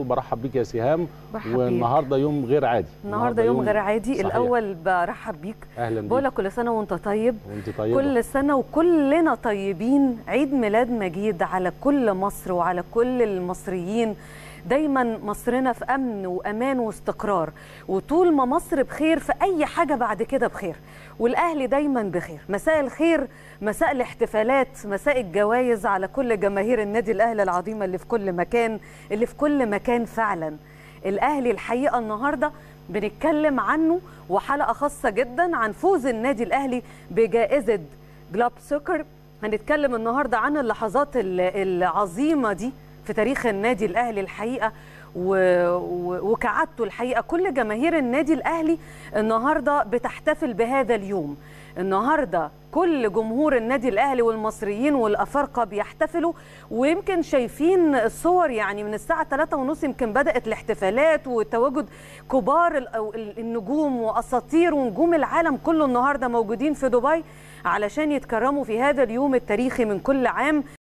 برحب بيك يا سهام برحب بيك. والنهارده يوم غير عادي النهارده يوم غير عادي صحيح. الاول برحب بيك اهلا بقول بيك لك كل سنه وانت طيب وانت طيبه كل سنه وكلنا طيبين عيد ميلاد مجيد على كل مصر وعلى كل المصريين دايما مصرنا في امن وامان واستقرار وطول ما مصر بخير في اي حاجه بعد كده بخير والاهلي دايما بخير مساء الخير مساء الاحتفالات مساء الجوائز على كل جماهير النادي الاهلي العظيمه اللي في كل مكان اللي في كل مكان فعلا الاهلي الحقيقه النهارده بنتكلم عنه وحلقه خاصه جدا عن فوز النادي الاهلي بجائزه جلوب سوكر هنتكلم النهارده عن اللحظات ال- العظيمه دي في تاريخ النادي الاهلي الحقيقه و... و... وكعادته الحقيقه كل جماهير النادي الاهلي النهارده بتحتفل بهذا اليوم النهارده كل جمهور النادي الاهلي والمصريين والافارقه بيحتفلوا ويمكن شايفين الصور يعني من الساعه 3 ونص يمكن بدات الاحتفالات وتواجد كبار ال- أو ال- النجوم واساطير ونجوم العالم كله النهارده موجودين في دبي علشان يتكرموا في هذا اليوم التاريخي من كل عام